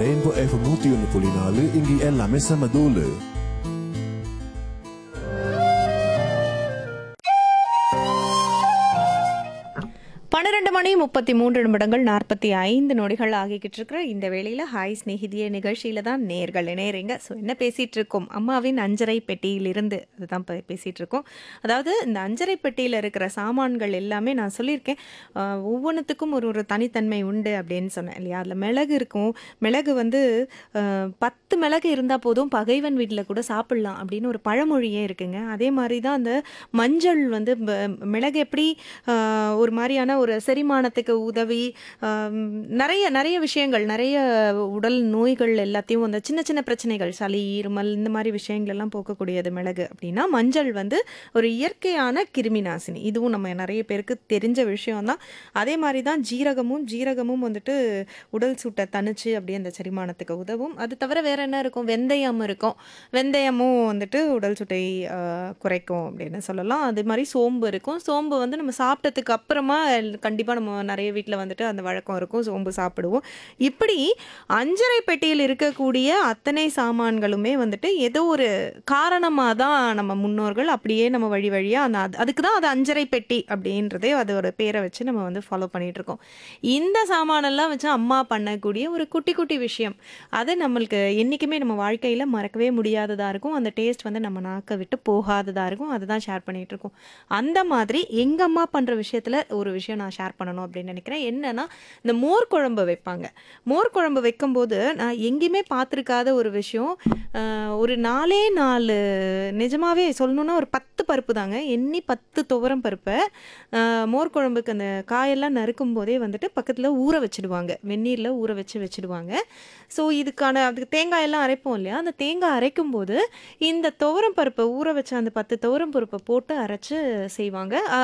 rainbow F நூத்தி ஒன்று புள்ளி நாலு இங்கே எல்லாமே செம தூளு பன்னிரெண்டு மணி முப்பத்தி மூன்று நிமிடங்கள் நாற்பத்தி ஐந்து நொடிகள் ஆகிக்கிட்டு இருக்கிற இந்த வேளையில் ஹாய் ஸ்நேகிதிய நிகழ்ச்சியில் தான் நேர்கள் இணையறீங்க ஸோ என்ன பேசிகிட்டு இருக்கோம் அம்மாவின் அஞ்சரை பெட்டியிலிருந்து அதுதான் இப்போ பேசிகிட்டு இருக்கோம் அதாவது இந்த அஞ்சரை பெட்டியில் இருக்கிற சாமான்கள் எல்லாமே நான் சொல்லியிருக்கேன் ஆஹ், ஒவ்வொன்றுத்துக்கும் ஒரு ஒரு தனித்தன்மை உண்டு அப்படின்னு சொன்னேன் இல்லையா அதில் மிளகு இருக்கும் மிளகு வந்து ஆஹ், பத்து மிளகு இருந்தால் போதும் பகைவன் வீட்டில் கூட சாப்பிட்லாம் அப்படின்னு ஒரு பழமொழியே இருக்குங்க அதே மாதிரி தான் அந்த மஞ்சள் வந்து ப- மிளகு எப்படி ஆஹ், ஒரு மாதிரியான ஒரு செரிமானத்துக்கு உதவி ஆம், நிறைய நிறைய விஷயங்கள் நிறைய உடல் நோய்கள் எல்லாத்தையும் அந்த சின்ன சின்ன பிரச்சனைகள் சளி இருமல் இந்த மாதிரி விஷயங்கள் எல்லாம் போக்கக்கூடியது மிளகு அப்படின்னா மஞ்சள் வந்து ஒரு இயற்கையான கிருமி நாசினி இதுவும் நம்ம நிறைய பேருக்கு தெரிஞ்ச விஷயம் தான் அதே மாதிரி தான் ஜீரகமும் ஜீரகமும் வந்துட்டு உடல் சூட்டை தணிச்சு அப்படியே அந்த செரிமானத்துக்கு உதவும் அது தவிர வேற என்ன இருக்கும் வெந்தயம் இருக்கும் வெந்தயமும் வந்துட்டு உடல் சூட்டை ஆஹ், குறைக்கும் அப்படின்னு சொல்லலாம் அதே மாதிரி சோம்பு இருக்கும் சோம்பு வந்து நம்ம சாப்பிட்டதுக்கு அப்புறமா கண்டிப்பாக நம்ம நிறைய வீட்டில் வந்துட்டு அந்த வழக்கம் இருக்கும் சோம்பு சாப்பிடுவோம் இப்படி அஞ்சரை பெட்டியில் இருக்கக்கூடிய அத்தனை சாமான்களுமே வந்துட்டு ஏதோ ஒரு காரணமாக தான் நம்ம முன்னோர்கள் அப்படியே நம்ம வழி வழியாக அந்த அது- அதுக்கு தான் அது அஞ்சரை பெட்டி அப்படின்றதே அதோட பேரை வச்சு நம்ம வந்து ஃபாலோ பண்ணிட்டு இருக்கோம் இந்த சாமானெல்லாம் வச்சு அம்மா பண்ணக்கூடிய ஒரு குட்டி குட்டி விஷயம் அது நம்மளுக்கு என்றைக்குமே நம்ம வாழ்க்கையில் மறக்கவே முடியாததாக இருக்கும் அந்த டேஸ்ட் வந்து நம்ம நாக்க விட்டு போகாததாக இருக்கும் அதுதான் ஷேர் பண்ணிட்டு இருக்கோம் அந்த மாதிரி எங்கள் அம்மா பண்ணுற விஷயத்தில் ஒரு விஷயம் நான் ஷேர் பண்ணணும் அப்படின்னு நினைக்கிறேன் என்னன்னா இந்த மோர் குழம்பு வைப்பாங்க மோர் குழம்பு வைக்கும்போது நான் எங்கேயுமே பார்த்துருக்காத ஒரு விஷயம் ஆஹ், ஒரு நாலே நாலு நிஜமாவே சொல்லணும்னா ஒரு பத்து பருப்பு தாங்க எண்ணி பத்து துவரம் பருப்பை ஆஹ், மோர் குழம்புக்கு அந்த காயெல்லாம் நறுக்கும் போதே வந்துட்டு பக்கத்தில் ஊற வச்சிடுவாங்க வெந்நீரில் ஊற வச்சு வச்சிடுவாங்க ஸோ இதுக்கான அதுக்கு தேங்காய் எல்லாம் அரைப்போம் இல்லையா அந்த தேங்காய் அரைக்கும் போது இந்த துவரம் பருப்பை ஊற வச்ச அந்த பத்து துவரம் பருப்பை போட்டு அரைச்சு செய்வாங்க அ-